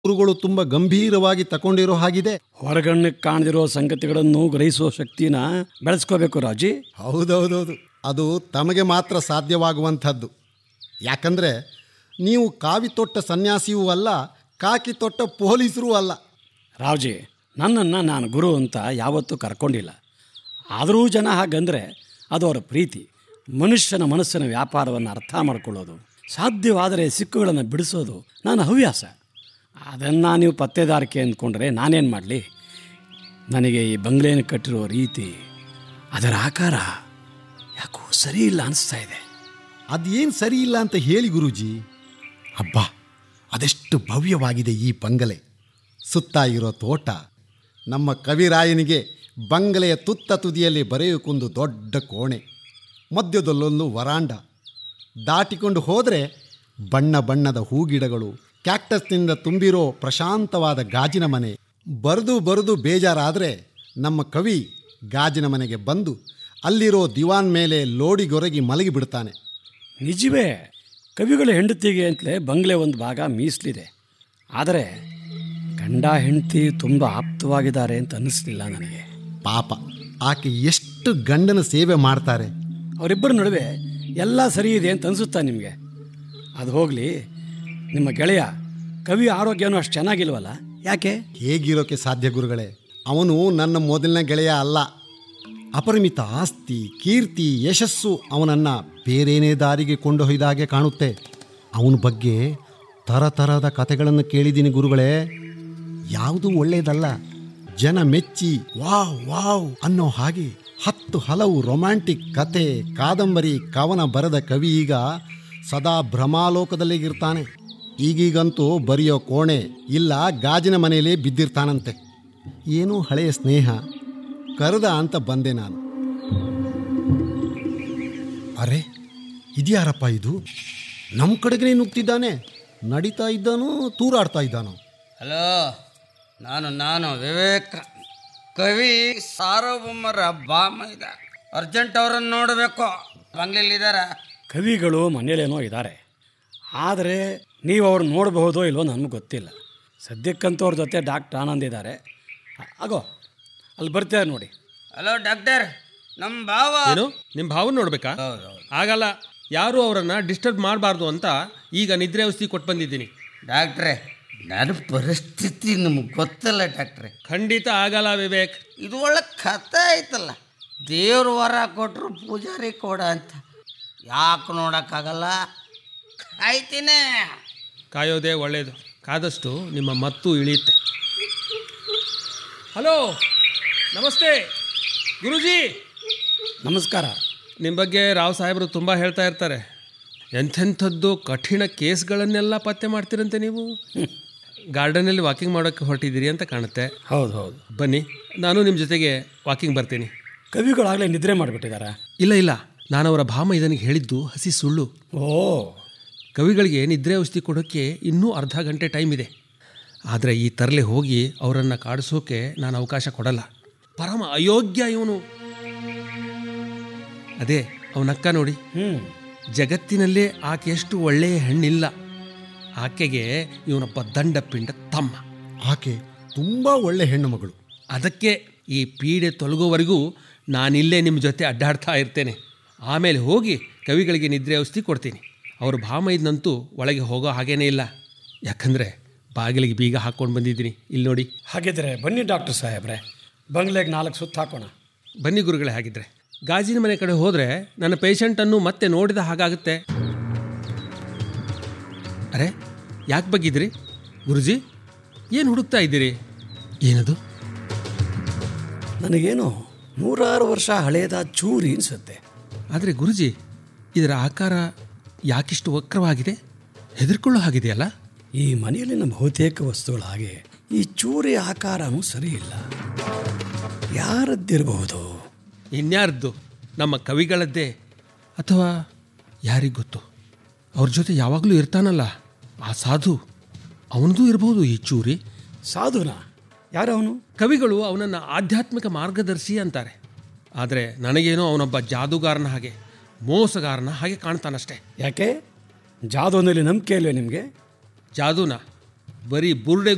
ಗುರುಗಳು ತುಂಬ ಗಂಭೀರವಾಗಿ ತಗೊಂಡಿರೋ ಹಾಗಿದೆ ಹೊರಗಣ್ಣಕ್ಕೆ ಕಾಣದಿರೋ ಸಂಗತಿಗಳನ್ನು ಗ್ರಹಿಸುವ ಶಕ್ತಿನ ಬೆಳೆಸ್ಕೋಬೇಕು ರಾಜಿ ಹೌದೌದೌದು ಅದು ತಮಗೆ ಮಾತ್ರ ಸಾಧ್ಯವಾಗುವಂಥದ್ದು ಯಾಕಂದರೆ ನೀವು ಕಾವಿ ತೊಟ್ಟ ಸನ್ಯಾಸಿಯೂ ಅಲ್ಲ ಕಾಕಿ ತೊಟ್ಟ ಪೊಲೀಸರೂ ಅಲ್ಲ ರಾವ್ಜಿ ನನ್ನನ್ನು ನಾನು ಗುರು ಅಂತ ಯಾವತ್ತೂ ಕರ್ಕೊಂಡಿಲ್ಲ ಆದರೂ ಜನ ಹಾಗಂದರೆ ಅದು ಅವರ ಪ್ರೀತಿ ಮನುಷ್ಯನ ಮನಸ್ಸಿನ ವ್ಯಾಪಾರವನ್ನು ಅರ್ಥ ಮಾಡ್ಕೊಳ್ಳೋದು ಸಾಧ್ಯವಾದರೆ ಸಿಕ್ಕುಗಳನ್ನು ಬಿಡಿಸೋದು ನನ್ನ ಹವ್ಯಾಸ ಅದನ್ನು ನೀವು ಪತ್ತೇದಾರಿಕೆ ಅಂದ್ಕೊಂಡ್ರೆ ನಾನೇನು ಮಾಡಲಿ ನನಗೆ ಈ ಬಂಗ್ಲೆಯನ್ನು ಕಟ್ಟಿರೋ ರೀತಿ ಅದರ ಆಕಾರ ಯಾಕೋ ಸರಿ ಇಲ್ಲ ಅನಿಸ್ತಾ ಇದೆ ಅದೇನು ಸರಿ ಇಲ್ಲ ಅಂತ ಹೇಳಿ ಗುರೂಜಿ ಅಬ್ಬಾ ಅದೆಷ್ಟು ಭವ್ಯವಾಗಿದೆ ಈ ಬಂಗಲೆ ಸುತ್ತ ಇರೋ ತೋಟ ನಮ್ಮ ಕವಿರಾಯನಿಗೆ ಬಂಗಲೆಯ ತುತ್ತ ತುದಿಯಲ್ಲಿ ಬರೆಯೋಕ್ಕೊಂದು ದೊಡ್ಡ ಕೋಣೆ ಮಧ್ಯದಲ್ಲೊಂದು ವರಾಂಡ ದಾಟಿಕೊಂಡು ಹೋದರೆ ಬಣ್ಣ ಬಣ್ಣದ ಹೂಗಿಡಗಳು ಕ್ಯಾಕ್ಟಸ್ನಿಂದ ತುಂಬಿರೋ ಪ್ರಶಾಂತವಾದ ಗಾಜಿನ ಮನೆ ಬರೆದು ಬರೆದು ಬೇಜಾರಾದರೆ ನಮ್ಮ ಕವಿ ಗಾಜಿನ ಮನೆಗೆ ಬಂದು ಅಲ್ಲಿರೋ ದಿವಾನ್ ಮೇಲೆ ಲೋಡಿಗೊರಗಿ ಮಲಗಿಬಿಡ್ತಾನೆ ನಿಜವೇ ಕವಿಗಳ ಹೆಂಡತಿಗೆ ಅಂತಲೇ ಬಂಗ್ಲೆ ಒಂದು ಭಾಗ ಮೀಸಲಿದೆ ಆದರೆ ಗಂಡ ಹೆಂಡತಿ ತುಂಬ ಆಪ್ತವಾಗಿದ್ದಾರೆ ಅಂತ ಅನ್ನಿಸ್ಲಿಲ್ಲ ನನಗೆ ಪಾಪ ಆಕೆ ಎಷ್ಟು ಗಂಡನ ಸೇವೆ ಮಾಡ್ತಾರೆ ಅವರಿಬ್ಬರ ನಡುವೆ ಎಲ್ಲ ಸರಿ ಇದೆ ಅಂತ ಅನಿಸುತ್ತಾ ನಿಮಗೆ ಅದು ಹೋಗಲಿ ನಿಮ್ಮ ಗೆಳೆಯ ಕವಿ ಆರೋಗ್ಯನೂ ಅಷ್ಟು ಚೆನ್ನಾಗಿಲ್ವಲ್ಲ ಯಾಕೆ ಹೇಗಿರೋಕೆ ಸಾಧ್ಯ ಗುರುಗಳೇ ಅವನು ನನ್ನ ಮೊದಲನೇ ಗೆಳೆಯ ಅಲ್ಲ ಅಪರಿಮಿತ ಆಸ್ತಿ ಕೀರ್ತಿ ಯಶಸ್ಸು ಅವನನ್ನು ಬೇರೇನೇ ದಾರಿಗೆ ಕೊಂಡೊಯ್ದ ಹಾಗೆ ಕಾಣುತ್ತೆ ಅವನ ಬಗ್ಗೆ ತರತರದ ಕಥೆಗಳನ್ನು ಕೇಳಿದ್ದೀನಿ ಗುರುಗಳೇ ಯಾವುದೂ ಒಳ್ಳೆಯದಲ್ಲ ಜನ ಮೆಚ್ಚಿ ವಾವ್ ವಾವ್ ಅನ್ನೋ ಹಾಗೆ ಹತ್ತು ಹಲವು ರೊಮ್ಯಾಂಟಿಕ್ ಕತೆ ಕಾದಂಬರಿ ಕವನ ಬರೆದ ಕವಿ ಈಗ ಸದಾ ಭ್ರಮಾಲೋಕದಲ್ಲೇ ಇರ್ತಾನೆ ಈಗೀಗಂತೂ ಬರೆಯೋ ಕೋಣೆ ಇಲ್ಲ ಗಾಜಿನ ಮನೆಯಲ್ಲೇ ಬಿದ್ದಿರ್ತಾನಂತೆ ಏನೂ ಹಳೆಯ ಸ್ನೇಹ ಕರೆದ ಅಂತ ಬಂದೆ ನಾನು ಅರೆ ಇದ್ಯಾರಪ್ಪ ಇದು ನಮ್ಮ ಕಡೆಗೆ ನುಗ್ತಿದ್ದಾನೆ ನಡೀತಾ ಇದ್ದಾನೋ ತೂರಾಡ್ತಾ ಇದ್ದಾನೋ ಹಲೋ ನಾನು ನಾನು ವಿವೇಕ ಕವಿ ಸಾರ್ವಭೌಮರ ಬಾಮ ಇದ ಅರ್ಜೆಂಟ್ ಅವರನ್ನು ನೋಡಬೇಕು ಬಂಗ್ಲೆಲಿದ್ದಾರ ಕವಿಗಳು ಮನೇಲೇನೋ ಇದ್ದಾರೆ ಆದರೆ ನೀವು ಅವ್ರು ನೋಡಬಹುದೋ ಇಲ್ವೋ ನನಗೆ ಗೊತ್ತಿಲ್ಲ ಸದ್ಯಕ್ಕಂತೂ ಅವ್ರ ಜೊತೆ ಡಾಕ್ಟರ್ ಆನಂದ್ ಇದ್ದಾರೆ ಆಗೋ ಅಲ್ಲಿ ಬರ್ತಾರೆ ನೋಡಿ ಹಲೋ ಡಾಕ್ಟರ್ ನಮ್ಮ ಭಾವ ಏನು ನಿಮ್ಮ ಭಾವನ ನೋಡ್ಬೇಕಾ ಆಗಲ್ಲ ಯಾರು ಅವರನ್ನ ಡಿಸ್ಟರ್ಬ್ ಮಾಡಬಾರ್ದು ಅಂತ ಈಗ ನಿದ್ರೆ ಔಷಧಿ ಕೊಟ್ಟು ಬಂದಿದ್ದೀನಿ ಡಾಕ್ಟ್ರೇ ನನ್ನ ಪರಿಸ್ಥಿತಿ ನಿಮ್ಗೆ ಗೊತ್ತಲ್ಲ ಡಾಕ್ಟ್ರೆ ಖಂಡಿತ ಆಗಲ್ಲ ವಿವೇಕ್ ಇದು ಒಳ್ಳೆ ಕಥೆ ಆಯ್ತಲ್ಲ ದೇವ್ರ ವರ ಕೊಟ್ಟರು ಪೂಜಾರಿ ಕೊಡ ಅಂತ ಯಾಕೆ ನೋಡೋಕ್ಕಾಗಲ್ಲ ಕಾಯ್ತೀನಿ ಕಾಯೋದೇ ಒಳ್ಳೆಯದು ಕಾದಷ್ಟು ನಿಮ್ಮ ಮತ್ತು ಇಳಿಯುತ್ತೆ ಹಲೋ ನಮಸ್ತೆ ಗುರುಜಿ ನಮಸ್ಕಾರ ನಿಮ್ಮ ಬಗ್ಗೆ ರಾವ್ ಸಾಹೇಬರು ತುಂಬ ಹೇಳ್ತಾ ಇರ್ತಾರೆ ಎಂಥೆಂಥದ್ದು ಕಠಿಣ ಕೇಸ್ಗಳನ್ನೆಲ್ಲ ಪತ್ತೆ ಮಾಡ್ತೀರಂತೆ ನೀವು ಗಾರ್ಡನಲ್ಲಿ ವಾಕಿಂಗ್ ಮಾಡೋಕ್ಕೆ ಹೊರಟಿದ್ದೀರಿ ಅಂತ ಕಾಣುತ್ತೆ ಹೌದು ಹೌದು ಬನ್ನಿ ನಾನು ನಿಮ್ಮ ಜೊತೆಗೆ ವಾಕಿಂಗ್ ಬರ್ತೀನಿ ಕವಿಗಳಾಗಲೇ ನಿದ್ರೆ ಮಾಡಿಬಿಟ್ಟಿದ್ದಾರೆ ಇಲ್ಲ ಇಲ್ಲ ನಾನು ಅವರ ಭಾಮ ಇದನಿಗೆ ಹೇಳಿದ್ದು ಹಸಿ ಸುಳ್ಳು ಓ ಕವಿಗಳಿಗೆ ನಿದ್ರೆ ಔಷಧಿ ಕೊಡೋಕ್ಕೆ ಇನ್ನೂ ಅರ್ಧ ಗಂಟೆ ಟೈಮ್ ಇದೆ ಆದರೆ ಈ ತರಲೆ ಹೋಗಿ ಅವರನ್ನು ಕಾಡಿಸೋಕೆ ನಾನು ಅವಕಾಶ ಕೊಡಲ್ಲ ಪರಮ ಅಯೋಗ್ಯ ಇವನು ಅದೇ ಅವನಕ್ಕ ನೋಡಿ ಹ್ಞೂ ಜಗತ್ತಿನಲ್ಲೇ ಆಕೆ ಎಷ್ಟು ಒಳ್ಳೆಯ ಹೆಣ್ಣಿಲ್ಲ ಆಕೆಗೆ ಇವನೊಬ್ಬ ದಂಡಪಿಂಡ ತಮ್ಮ ಆಕೆ ತುಂಬ ಒಳ್ಳೆ ಹೆಣ್ಣು ಮಗಳು ಅದಕ್ಕೆ ಈ ಪೀಡೆ ತೊಲಗೋವರೆಗೂ ನಾನಿಲ್ಲೇ ನಿಮ್ಮ ಜೊತೆ ಅಡ್ಡಾಡ್ತಾ ಇರ್ತೇನೆ ಆಮೇಲೆ ಹೋಗಿ ಕವಿಗಳಿಗೆ ನಿದ್ರೆ ಔಷಧಿ ಕೊಡ್ತೀನಿ ಅವರು ಭಾಮ ಇದ್ನಂತೂ ಒಳಗೆ ಹೋಗೋ ಹಾಗೇನೇ ಇಲ್ಲ ಯಾಕಂದರೆ ಬಾಗಿಲಿಗೆ ಬೀಗ ಹಾಕ್ಕೊಂಡು ಬಂದಿದ್ದೀನಿ ಇಲ್ಲಿ ನೋಡಿ ಹಾಗಿದ್ರೆ ಬನ್ನಿ ಡಾಕ್ಟರ್ ಸಾಹೇಬ್ರೆ ಬಂಗ್ಲೆಗೆ ನಾಲ್ಕು ಸುತ್ತ ಹಾಕೋಣ ಬನ್ನಿ ಗುರುಗಳೇ ಹಾಗಿದ್ರೆ ಗಾಜಿನ ಮನೆ ಕಡೆ ಹೋದರೆ ನನ್ನ ಪೇಷಂಟನ್ನು ಮತ್ತೆ ನೋಡಿದ ಹಾಗಾಗುತ್ತೆ ಅರೆ ಯಾಕೆ ಬಗ್ಗಿದ್ರಿ ಗುರುಜಿ ಏನು ಹುಡುಕ್ತಾ ಇದ್ದೀರಿ ಏನದು ನನಗೇನು ನೂರಾರು ವರ್ಷ ಹಳೆಯದ ಚೂರಿ ಅನಿಸುತ್ತೆ ಆದರೆ ಗುರುಜಿ ಇದರ ಆಕಾರ ಯಾಕಿಷ್ಟು ವಕ್ರವಾಗಿದೆ ಹೆದರ್ಕೊಳ್ಳೋ ಹಾಗಿದೆಯಲ್ಲ ಈ ಮನೆಯಲ್ಲಿನ ಬಹುತೇಕ ವಸ್ತುಗಳ ಹಾಗೆ ಈ ಚೂರಿ ಆಕಾರನೂ ಸರಿ ಇಲ್ಲ ಯಾರದ್ದಿರಬಹುದು ಇನ್ಯಾರದ್ದು ನಮ್ಮ ಕವಿಗಳದ್ದೇ ಅಥವಾ ಯಾರಿಗೆ ಗೊತ್ತು ಅವ್ರ ಜೊತೆ ಯಾವಾಗಲೂ ಇರ್ತಾನಲ್ಲ ಆ ಸಾಧು ಅವನದೂ ಇರಬಹುದು ಈ ಚೂರಿ ಸಾಧುನಾ ಯಾರವನು ಕವಿಗಳು ಅವನನ್ನು ಆಧ್ಯಾತ್ಮಿಕ ಮಾರ್ಗದರ್ಶಿ ಅಂತಾರೆ ಆದರೆ ನನಗೇನೋ ಅವನೊಬ್ಬ ಜಾದೂಗಾರನ ಹಾಗೆ ಮೋಸಗಾರನ ಹಾಗೆ ಕಾಣ್ತಾನಷ್ಟೆ ಯಾಕೆ ಜಾದೂನಲ್ಲಿ ನಂಬಿಕೆ ಇಲ್ವೇ ನಿಮಗೆ ಜಾದೂನ ಬರೀ ಬುರುಡೆ